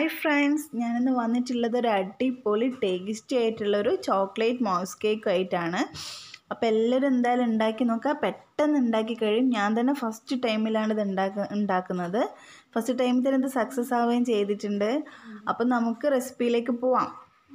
hi friends ഞാനിന്ന് വന്നിട്ടുള്ളത് ഒരു അടിപൊളി ടേസ്റ്റി ആയിട്ടുള്ളൊരു ചോക്ലേറ്റ് മോസ് കേക്ക് ആയിട്ടാണ് അപ്പോൾ എല്ലാവരും എന്തായാലും ഉണ്ടാക്കി നോക്കുക പെട്ടെന്ന് ഉണ്ടാക്കി കഴിയും ഞാൻ തന്നെ ഫസ്റ്റ് ടൈമിലാണ് ഇത് ഉണ്ടാക്ക ഉണ്ടാക്കുന്നത് ഫസ്റ്റ് ടൈമിൽ തന്നെ ഇത് സക്സസ് ആവുകയും ചെയ്തിട്ടുണ്ട് അപ്പം നമുക്ക് റെസിപ്പിയിലേക്ക് പോവാം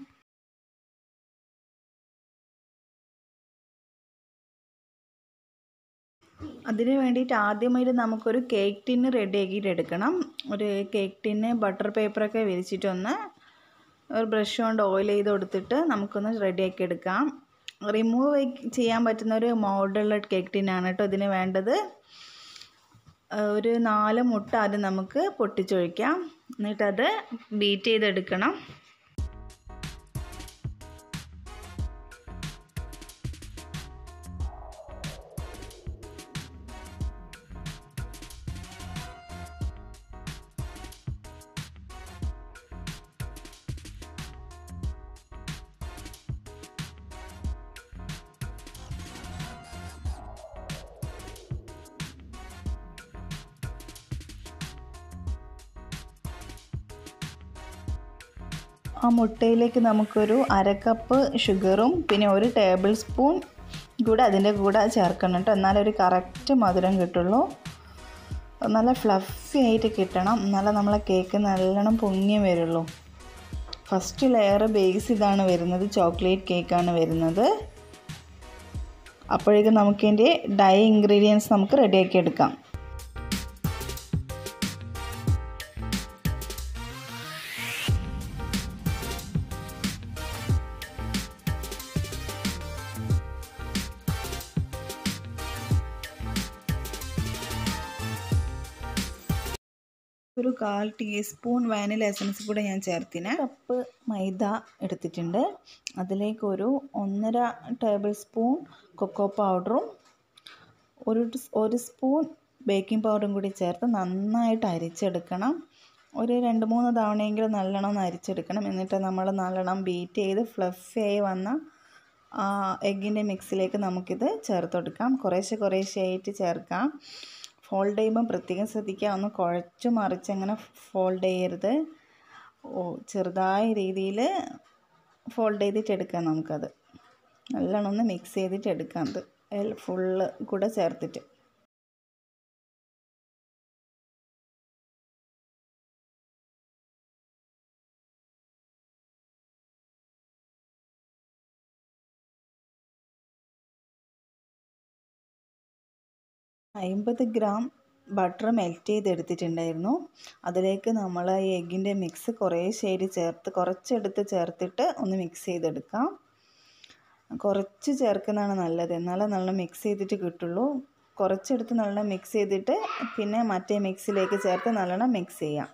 അതിന് വേണ്ടിയിട്ട് ആദ്യമായിട്ട് നമുക്കൊരു കേക്ക് ടിന്ന് റെഡി ആക്കിയിട്ട് എടുക്കണം ഒരു കേക്ക് ടിന്ന് ബട്ടർ പേപ്പറൊക്കെ വിരിച്ചിട്ടൊന്ന് ഒരു ബ്രഷ് കൊണ്ട് ഓയിൽ ചെയ്ത് കൊടുത്തിട്ട് നമുക്കൊന്ന് റെഡിയാക്കി എടുക്കാം റിമൂവ് ചെയ്യാൻ പറ്റുന്ന ഒരു മോഡുള്ള കേക്ക് ടിന്നാണ് കേട്ടോ ഇതിന് വേണ്ടത് ഒരു നാല് മുട്ട ആദ്യം നമുക്ക് പൊട്ടിച്ചൊഴിക്കാം എന്നിട്ടത് ബീറ്റ് ചെയ്തെടുക്കണം ആ മുട്ടയിലേക്ക് നമുക്കൊരു അര കപ്പ് ഷുഗറും പിന്നെ ഒരു ടേബിൾ സ്പൂൺ കൂടെ അതിൻ്റെ കൂടെ ചേർക്കണം കേട്ടോ എന്നാലേ ഒരു കറക്റ്റ് മധുരം കിട്ടുള്ളൂ നല്ല ഫ്ലഫി ആയിട്ട് കിട്ടണം എന്നാലേ നമ്മളെ കേക്ക് നല്ലോണം പൊങ്ങി വരുള്ളൂ ഫസ്റ്റ് ലെയർ ബേസ് ഇതാണ് വരുന്നത് ചോക്ലേറ്റ് കേക്കാണ് വരുന്നത് അപ്പോഴേക്കും നമുക്കിതിൻ്റെ ഡൈ ഇൻഗ്രീഡിയൻസ് നമുക്ക് റെഡിയാക്കി എടുക്കാം ഒരു കാൽ ടീസ്പൂൺ വാനില എസൻസ് കൂടെ ഞാൻ ചേർത്തിന് കപ്പ് മൈദ എടുത്തിട്ടുണ്ട് അതിലേക്ക് ഒരു ഒന്നര ടേബിൾ സ്പൂൺ കൊക്കോ പൗഡറും ഒരു ഒരു സ്പൂൺ ബേക്കിംഗ് പൗഡറും കൂടി ചേർത്ത് നന്നായിട്ട് അരിച്ചെടുക്കണം ഒരു രണ്ട് മൂന്ന് തവണയെങ്കിലും നല്ലോണം ഒന്ന് അരിച്ചെടുക്കണം എന്നിട്ട് നമ്മൾ നല്ലോണം ബീറ്റ് ചെയ്ത് ഫ്ലഫി ആയി വന്ന എഗ്ഗിൻ്റെ മിക്സിലേക്ക് നമുക്കിത് ചേർത്ത് കൊടുക്കാം കുറേശ്ശെ കുറേശ്ശെ ആയിട്ട് ചേർക്കാം ഫോൾഡ് ചെയ്യുമ്പം പ്രത്യേകം ശ്രദ്ധിക്കുക ഒന്ന് കുഴച്ച് മറിച്ച് അങ്ങനെ ഫോൾഡ് ചെയ്യരുത് ഓ ചെറുതായ രീതിയിൽ ഫോൾഡ് ചെയ്തിട്ട് എടുക്കാം നമുക്കത് നല്ലോണം ഒന്ന് മിക്സ് ചെയ്തിട്ട് എടുക്കാം അത് ഫുള്ള് കൂടെ ചേർത്തിട്ട് അമ്പത് ഗ്രാം ബട്ടർ മെൽറ്റ് ചെയ്തെടുത്തിട്ടുണ്ടായിരുന്നു അതിലേക്ക് നമ്മൾ ഈ എഗ്ഗിൻ്റെ മിക്സ് കുറേ ശരി ചേർത്ത് കുറച്ചെടുത്ത് ചേർത്തിട്ട് ഒന്ന് മിക്സ് ചെയ്തെടുക്കാം കുറച്ച് ചേർക്കുന്നതാണ് നല്ലത് എന്നാലേ നല്ല മിക്സ് ചെയ്തിട്ട് കിട്ടുള്ളൂ കുറച്ചെടുത്ത് നല്ലോണം മിക്സ് ചെയ്തിട്ട് പിന്നെ മറ്റേ മിക്സിലേക്ക് ചേർത്ത് നല്ലോണം മിക്സ് ചെയ്യാം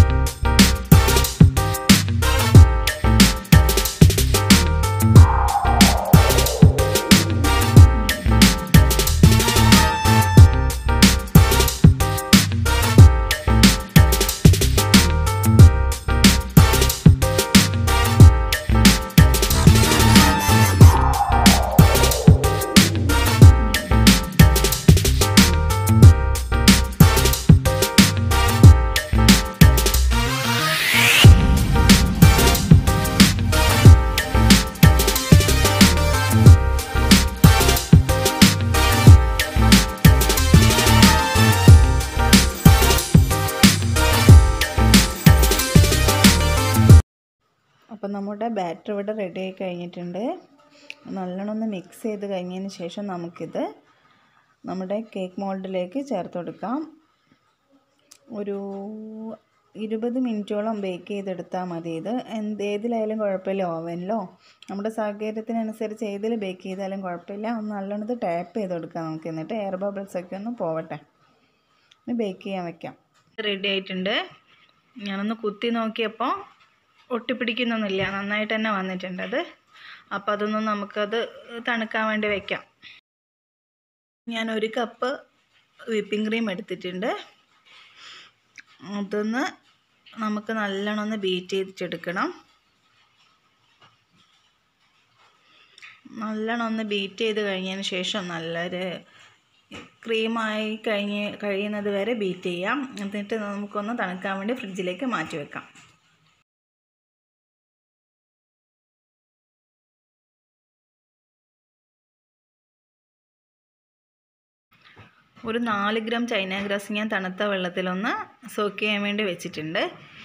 അപ്പം നമ്മുടെ ബാറ്റർ ഇവിടെ റെഡി ആയി കഴിഞ്ഞിട്ടുണ്ട് നല്ലോണം ഒന്ന് മിക്സ് ചെയ്ത് കഴിഞ്ഞതിന് ശേഷം നമുക്കിത് നമ്മുടെ കേക്ക് മോൾഡിലേക്ക് ചേർത്ത് കൊടുക്കാം ഒരു ഇരുപത് മിനിറ്റോളം ബേക്ക് ചെയ്തെടുത്താൽ മതി ഇത് എന്ത് ഏതിലായാലും കുഴപ്പമില്ല ഓവനിലോ നമ്മുടെ സാഹചര്യത്തിനനുസരിച്ച് ഏതിൽ ബേക്ക് ചെയ്താലും കുഴപ്പമില്ല ഒന്ന് നല്ലോണം ഇത് ടാപ്പ് ചെയ്ത് കൊടുക്കാം നമുക്ക് എന്നിട്ട് എയർ ബബിൾസ് ഒക്കെ ഒന്ന് പോവട്ടെ ഇനി ബേക്ക് ചെയ്യാൻ വെക്കാം റെഡി ആയിട്ടുണ്ട് ഞാനൊന്ന് കുത്തി നോക്കിയപ്പോൾ ഒട്ടിപ്പിടിക്കുന്നൊന്നുമില്ല നന്നായിട്ട് തന്നെ വന്നിട്ടുണ്ട് അത് അപ്പോൾ അതൊന്നും നമുക്കത് തണുക്കാൻ വേണ്ടി വെക്കാം ഞാൻ ഒരു കപ്പ് വിപ്പിംഗ് ക്രീം എടുത്തിട്ടുണ്ട് അതൊന്ന് നമുക്ക് നല്ലോണം ഒന്ന് ബീറ്റ് ചെയ്തിട്ടെടുക്കണം നല്ലോണം ഒന്ന് ബീറ്റ് ചെയ്ത് കഴിഞ്ഞതിന് ശേഷം നല്ലൊരു ക്രീമായി കഴിഞ്ഞ് കഴിയുന്നത് വരെ ബീറ്റ് ചെയ്യാം എന്നിട്ട് നമുക്കൊന്ന് തണുക്കാൻ വേണ്ടി ഫ്രിഡ്ജിലേക്ക് മാറ്റി വെക്കാം ഒരു നാല് ഗ്രാം ചൈന ഗ്രാസ് ഞാൻ തണുത്ത വെള്ളത്തിലൊന്ന് സോക്ക് ചെയ്യാൻ വേണ്ടി വെച്ചിട്ടുണ്ട്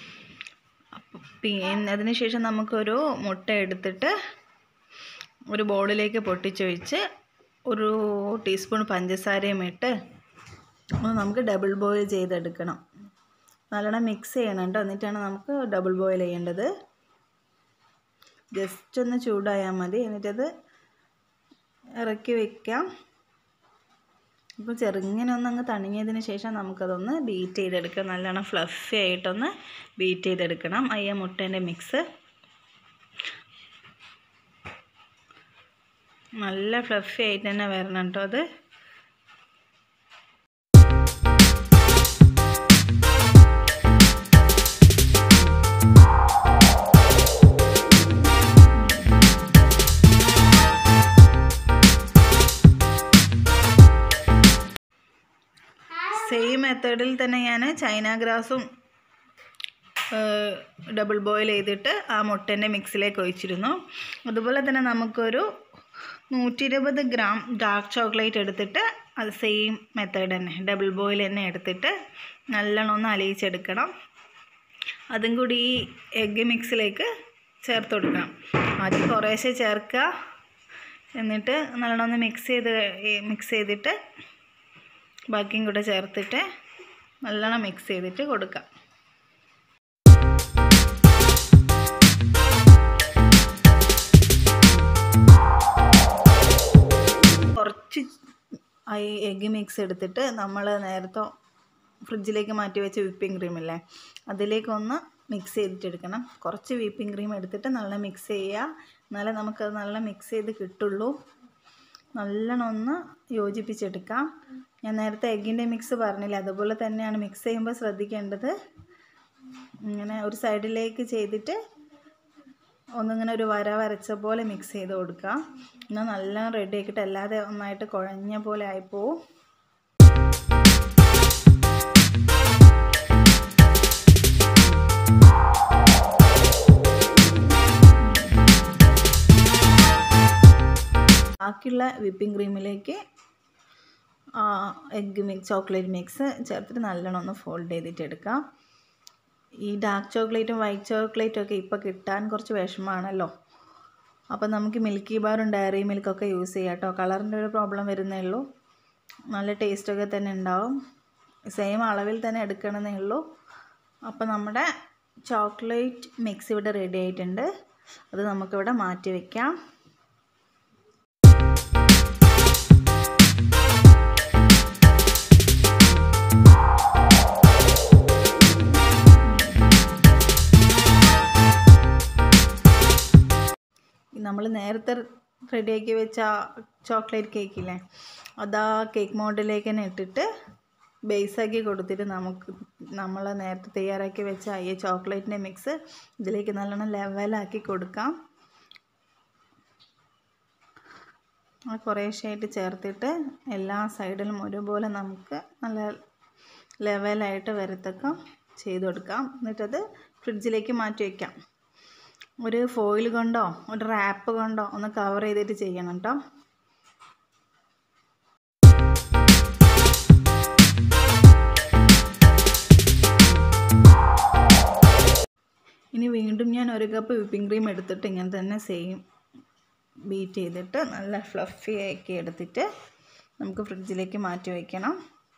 പിന്നെ അതിന് ശേഷം നമുക്കൊരു മുട്ട എടുത്തിട്ട് ഒരു ബോളിലേക്ക് പൊട്ടിച്ചൊഴിച്ച് ഒരു ടീസ്പൂൺ പഞ്ചസാരയും ഇട്ട് ഒന്ന് നമുക്ക് ഡബിൾ ബോയിൽ ചെയ്തെടുക്കണം നല്ലോണം മിക്സ് ചെയ്യണം കേട്ടോ എന്നിട്ടാണ് നമുക്ക് ഡബിൾ ബോയിൽ ചെയ്യേണ്ടത് ജസ്റ്റ് ഒന്ന് ചൂടായാൽ മതി എന്നിട്ടത് ഇറക്കി വയ്ക്കാം അപ്പോൾ ചെറുങ്ങനെ ഒന്ന് അങ്ങ് തണിഞ്ഞതിന് ശേഷം നമുക്കതൊന്ന് ബീറ്റ് ചെയ്തെടുക്കാം നല്ലോണം ഫ്ലഫി ആയിട്ടൊന്ന് ബീറ്റ് ചെയ്തെടുക്കണം അയ്യ മുട്ടേൻ്റെ മിക്സ് നല്ല ഫ്ലഫി ആയിട്ട് തന്നെ വരണം കേട്ടോ അത് സെയിം മെത്തേഡിൽ തന്നെ ഞാൻ ചൈന ഗ്രാസും ഡബിൾ ബോയിൽ ചെയ്തിട്ട് ആ മുട്ടേൻ്റെ മിക്സിലേക്ക് ഒഴിച്ചിരുന്നു അതുപോലെ തന്നെ നമുക്കൊരു നൂറ്റി ഇരുപത് ഗ്രാം ഡാർക്ക് ചോക്ലേറ്റ് എടുത്തിട്ട് അത് സെയിം മെത്തേഡ് തന്നെ ഡബിൾ ബോയിൽ തന്നെ എടുത്തിട്ട് നല്ലോണം ഒന്ന് അലിയിച്ചെടുക്കണം അതും കൂടി ഈ എഗ്ഗ് മിക്സിലേക്ക് ചേർത്ത് കൊടുക്കണം ആദ്യം കുറേശ്ശെ ചേർക്കുക എന്നിട്ട് നല്ലോണം ഒന്ന് മിക്സ് ചെയ്ത് മിക്സ് ചെയ്തിട്ട് ബാക്കിയും കൂടെ ചേർത്തിട്ട് നല്ലോണം മിക്സ് ചെയ്തിട്ട് കൊടുക്കാം കുറച്ച് ഈ എഗ്ഗ് മിക്സ് എടുത്തിട്ട് നമ്മൾ നേരത്തെ ഫ്രിഡ്ജിലേക്ക് മാറ്റി വെച്ച വിപ്പിംഗ് ക്രീമില്ലേ അതിലേക്കൊന്ന് മിക്സ് ചെയ്തിട്ടെടുക്കണം കുറച്ച് വിപ്പിംഗ് ക്രീം എടുത്തിട്ട് നല്ല മിക്സ് ചെയ്യുക എന്നാലേ നമുക്കത് നല്ല മിക്സ് ചെയ്ത് കിട്ടുള്ളൂ നല്ലോണം ഒന്ന് യോജിപ്പിച്ചെടുക്കാം ഞാൻ നേരത്തെ എഗ്ഗിൻ്റെ മിക്സ് പറഞ്ഞില്ല അതുപോലെ തന്നെയാണ് മിക്സ് ചെയ്യുമ്പോൾ ശ്രദ്ധിക്കേണ്ടത് ഇങ്ങനെ ഒരു സൈഡിലേക്ക് ചെയ്തിട്ട് ഒന്നിങ്ങനെ ഒരു വര വരച്ച പോലെ മിക്സ് ചെയ്ത് കൊടുക്കാം എന്നാൽ നല്ല റെഡി ആക്കിയിട്ട് അല്ലാതെ ഒന്നായിട്ട് കുഴഞ്ഞ പോലെ ആയിപ്പോവും ബാക്കിയുള്ള വിപ്പിംഗ് ക്രീമിലേക്ക് എഗ്ഗ് മിക്സ് ചോക്ലേറ്റ് മിക്സ് ചേർത്തിട്ട് നല്ലോണം ഒന്ന് ഫോൾഡ് ചെയ്തിട്ട് എടുക്കാം ഈ ഡാർക്ക് ചോക്ലേറ്റും വൈറ്റ് ചോക്ലേറ്റും ഒക്കെ ഇപ്പോൾ കിട്ടാൻ കുറച്ച് വിഷമമാണല്ലോ അപ്പോൾ നമുക്ക് മിൽക്കി ബാറും ഡയറി മിൽക്കൊക്കെ യൂസ് ചെയ്യാം കേട്ടോ കളറിൻ്റെ ഒരു പ്രോബ്ലം വരുന്നേ ഉള്ളൂ നല്ല ടേസ്റ്റൊക്കെ തന്നെ ഉണ്ടാവും സെയിം അളവിൽ തന്നെ എടുക്കണമെന്നേ ഉള്ളൂ അപ്പോൾ നമ്മുടെ ചോക്ലേറ്റ് മിക്സ് ഇവിടെ റെഡി ആയിട്ടുണ്ട് അത് നമുക്കിവിടെ മാറ്റി വയ്ക്കാം നമ്മൾ നേരത്തെ റെഡിയാക്കി വെച്ച ചോക്ലേറ്റ് കേക്കില്ലേ അതാ കേക്ക് മോഡലിലേക്ക് തന്നെ ഇട്ടിട്ട് ബേസാക്കി കൊടുത്തിട്ട് നമുക്ക് നമ്മൾ നേരത്തെ തയ്യാറാക്കി വെച്ച ഈ ചോക്ലേറ്റിൻ്റെ മിക്സ് ഇതിലേക്ക് നല്ലോണം ലെവലാക്കി കൊടുക്കാം കുറേശ്ശായിട്ട് ചേർത്തിട്ട് എല്ലാ സൈഡിലും ഒരുപോലെ നമുക്ക് നല്ല ലെവലായിട്ട് വരത്തൊക്കെ ചെയ്ത് കൊടുക്കാം എന്നിട്ടത് ഫ്രിഡ്ജിലേക്ക് മാറ്റി വയ്ക്കാം ഒരു ഫോയിൽ കൊണ്ടോ ഒരു റാപ്പ് കൊണ്ടോ ഒന്ന് കവർ ചെയ്തിട്ട് ചെയ്യണം കേട്ടോ ഇനി വീണ്ടും ഞാൻ ഒരു കപ്പ് വിപ്പിംഗ് ക്രീം എടുത്തിട്ട് ഇങ്ങനെ തന്നെ സെയിം ബീറ്റ് ചെയ്തിട്ട് നല്ല ഫ്ലഫി ആക്കി എടുത്തിട്ട് നമുക്ക് ഫ്രിഡ്ജിലേക്ക് മാറ്റി വയ്ക്കണം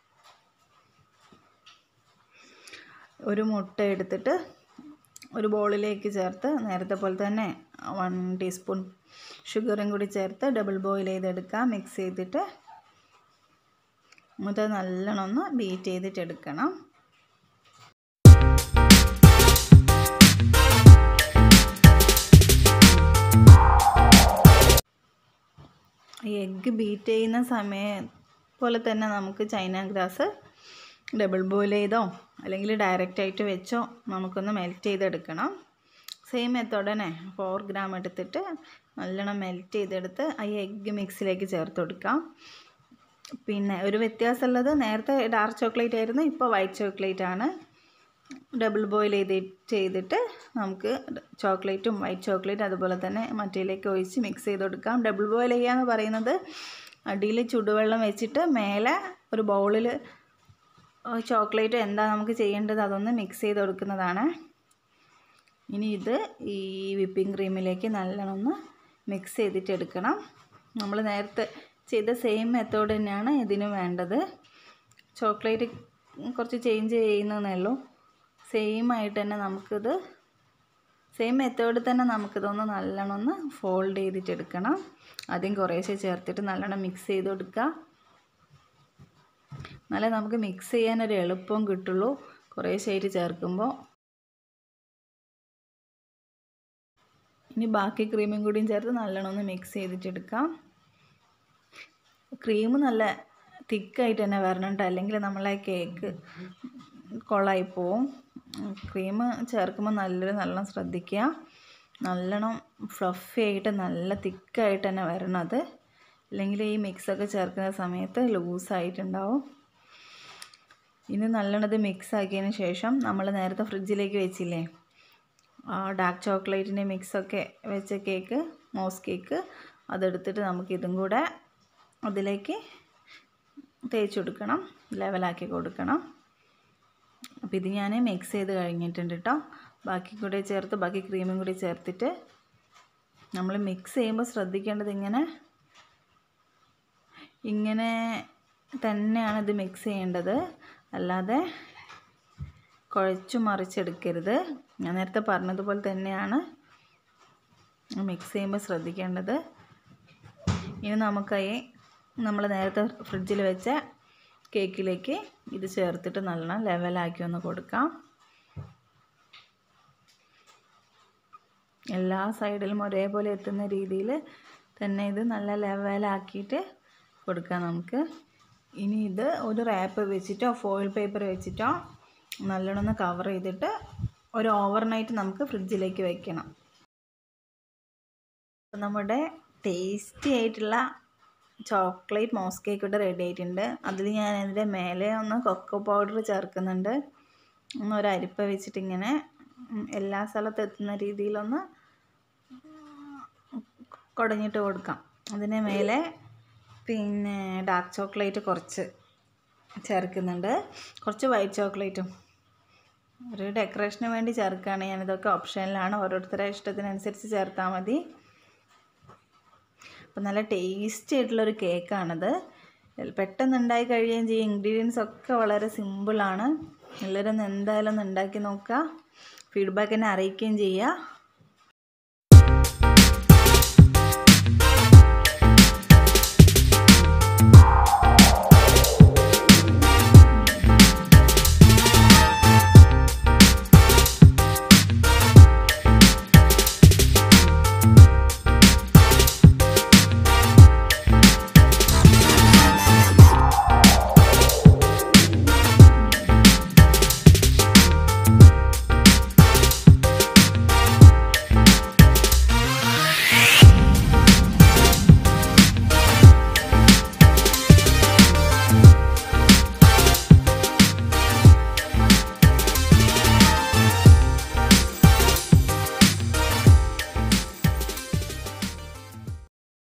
ഒരു മുട്ട എടുത്തിട്ട് ഒരു ബോളിലേക്ക് ചേർത്ത് നേരത്തെ പോലെ തന്നെ വൺ ടീസ്പൂൺ ഷുഗറും കൂടി ചേർത്ത് ഡബിൾ ബോയിൽ ചെയ്തെടുക്കാം മിക്സ് ചെയ്തിട്ട് എന്നിട്ട് നല്ലോണം ഒന്ന് ബീറ്റ് ചെയ്തിട്ട് എടുക്കണം ഈ എഗ്ഗ് ബീറ്റ് ചെയ്യുന്ന സമയം പോലെ തന്നെ നമുക്ക് ചൈന ഗ്രാസ് ഡബിൾ ബോയിൽ ചെയ്തോ അല്ലെങ്കിൽ ഡയറക്റ്റ് ആയിട്ട് വെച്ചോ നമുക്കൊന്ന് മെൽറ്റ് ചെയ്തെടുക്കണം സെയിം മെത്തേഡ് തന്നെ ഫോർ ഗ്രാം എടുത്തിട്ട് നല്ലോണം മെൽറ്റ് ചെയ്തെടുത്ത് ആ എഗ്ഗ് മിക്സിലേക്ക് ചേർത്ത് കൊടുക്കാം പിന്നെ ഒരു വ്യത്യാസമുള്ളത് നേരത്തെ ഡാർക്ക് ചോക്ലേറ്റ് ആയിരുന്നു ഇപ്പോൾ വൈറ്റ് ചോക്ലേറ്റ് ആണ് ഡബിൾ ബോയിൽ ചെയ്ത് ചെയ്തിട്ട് നമുക്ക് ചോക്ലേറ്റും വൈറ്റ് ചോക്ലേറ്റ് അതുപോലെ തന്നെ മറ്റേലേക്ക് ഒഴിച്ച് മിക്സ് ചെയ്ത് കൊടുക്കാം ഡബിൾ ബോയിൽ ചെയ്യുക എന്ന് പറയുന്നത് അടിയിൽ ചുടുവെള്ളം വെച്ചിട്ട് മേലെ ഒരു ബൗളിൽ ചോക്ലേറ്റ് എന്താ നമുക്ക് ചെയ്യേണ്ടത് അതൊന്ന് മിക്സ് ചെയ്ത് കൊടുക്കുന്നതാണ് ഇനി ഇത് ഈ വിപ്പിംഗ് ക്രീമിലേക്ക് നല്ലോണം ഒന്ന് മിക്സ് ചെയ്തിട്ട് എടുക്കണം നമ്മൾ നേരത്തെ ചെയ്ത സെയിം മെത്തേഡ് തന്നെയാണ് ഇതിന് വേണ്ടത് ചോക്ലേറ്റ് കുറച്ച് ചേഞ്ച് ചെയ്യുന്നതേ ഉള്ളൂ സെയിം ആയിട്ട് തന്നെ നമുക്കിത് സെയിം മെത്തേഡിൽ തന്നെ നമുക്കിതൊന്ന് നല്ലോണം ഒന്ന് ഫോൾഡ് ചെയ്തിട്ട് എടുക്കണം ആദ്യം കുറേശ്ശെ ചേർത്തിട്ട് നല്ലോണം മിക്സ് ചെയ്ത് കൊടുക്കുക എന്നാലേ നമുക്ക് മിക്സ് ചെയ്യാനൊരു എളുപ്പം കിട്ടുള്ളൂ കുറേശ്ശായിട്ട് ചേർക്കുമ്പോൾ ഇനി ബാക്കി ക്രീമും കൂടിയും ചേർത്ത് നല്ലോണം ഒന്ന് മിക്സ് ചെയ്തിട്ട് എടുക്കാം ക്രീം നല്ല തിക്കായിട്ട് തന്നെ വരണം കേട്ടോ അല്ലെങ്കിൽ നമ്മളെ കേക്ക് കൊളായി പോവും ക്രീം ചേർക്കുമ്പോൾ നല്ലൊരു നല്ലോണം ശ്രദ്ധിക്കുക നല്ലോണം ഫ്ലഫി ആയിട്ട് നല്ല തിക്കായിട്ട് തന്നെ വരണം അത് അല്ലെങ്കിൽ ഈ മിക്സൊക്കെ ചേർക്കുന്ന സമയത്ത് ലൂസായിട്ടുണ്ടാവും ഇനി നല്ലോണം ഇത് മിക്സ് ആക്കിയതിന് ശേഷം നമ്മൾ നേരത്തെ ഫ്രിഡ്ജിലേക്ക് വെച്ചില്ലേ ആ ഡാർക്ക് ചോക്ലേറ്റിൻ്റെ മിക്സൊക്കെ വെച്ച കേക്ക് മോസ് കേക്ക് അതെടുത്തിട്ട് നമുക്ക് ഇതും കൂടെ അതിലേക്ക് തേച്ച് കൊടുക്കണം ലെവലാക്കി കൊടുക്കണം അപ്പോൾ ഇത് ഞാൻ മിക്സ് ചെയ്ത് കഴിഞ്ഞിട്ടുണ്ട് കേട്ടോ ബാക്കി കൂടെ ചേർത്ത് ബാക്കി ക്രീമും കൂടി ചേർത്തിട്ട് നമ്മൾ മിക്സ് ചെയ്യുമ്പോൾ ശ്രദ്ധിക്കേണ്ടത് ഇങ്ങനെ ഇങ്ങനെ തന്നെയാണ് ഇത് മിക്സ് ചെയ്യേണ്ടത് അല്ലാതെ കുഴച്ചു മറിച്ചെടുക്കരുത് ഞാൻ നേരത്തെ പറഞ്ഞതുപോലെ തന്നെയാണ് മിക്സ് ചെയ്യുമ്പോൾ ശ്രദ്ധിക്കേണ്ടത് ഇനി നമുക്കായി നമ്മൾ നേരത്തെ ഫ്രിഡ്ജിൽ വെച്ച കേക്കിലേക്ക് ഇത് ചേർത്തിട്ട് നല്ലോണം ലെവലാക്കി ഒന്ന് കൊടുക്കാം എല്ലാ സൈഡിലും ഒരേപോലെ എത്തുന്ന രീതിയിൽ തന്നെ ഇത് നല്ല ലെവലാക്കിയിട്ട് കൊടുക്കാം നമുക്ക് ഇനി ഇത് ഒരു റാപ്പ് വെച്ചിട്ടോ ഫോയിൽ പേപ്പർ വെച്ചിട്ടോ നല്ലോണം ഒന്ന് കവർ ചെയ്തിട്ട് ഒരു ഓവർനൈറ്റ് നമുക്ക് ഫ്രിഡ്ജിലേക്ക് വെക്കണം അപ്പോൾ നമ്മുടെ ടേസ്റ്റി ആയിട്ടുള്ള ചോക്ലേറ്റ് മോസ് കേക്ക് ഇവിടെ റെഡി ആയിട്ടുണ്ട് അതിൽ ഞാൻ അതിൻ്റെ മേലെ ഒന്ന് കൊക്കോ പൗഡർ ചേർക്കുന്നുണ്ട് ഒന്ന് ഒരു അരിപ്പ വെച്ചിട്ട് ഇങ്ങനെ എല്ലാ സ്ഥലത്തും എത്തുന്ന രീതിയിലൊന്ന് കുടഞ്ഞിട്ട് കൊടുക്കാം അതിന് മേലെ പിന്നെ ഡാർക്ക് ചോക്ലേറ്റ് കുറച്ച് ചേർക്കുന്നുണ്ട് കുറച്ച് വൈറ്റ് ചോക്ലേറ്റും ഒരു ഡെക്കറേഷന് വേണ്ടി ചേർക്കുകയാണ് ഞാനിതൊക്കെ ഓപ്ഷനിലാണ് ഓരോരുത്തരുടെ ഇഷ്ടത്തിനനുസരിച്ച് ചേർത്താൽ മതി അപ്പം നല്ല ടേസ്റ്റി ആയിട്ടുള്ളൊരു കേക്കാണിത് പെട്ടെന്ന് ഉണ്ടായി കഴിയുകയും ചെയ്യും ഇൻഗ്രീഡിയൻസ് ഒക്കെ വളരെ സിമ്പിളാണ് എല്ലാവരും ഒന്ന് എന്തായാലും ഒന്ന് ഉണ്ടാക്കി നോക്കുക ഫീഡ്ബാക്ക് എന്നെ അറിയിക്കുകയും ചെയ്യുക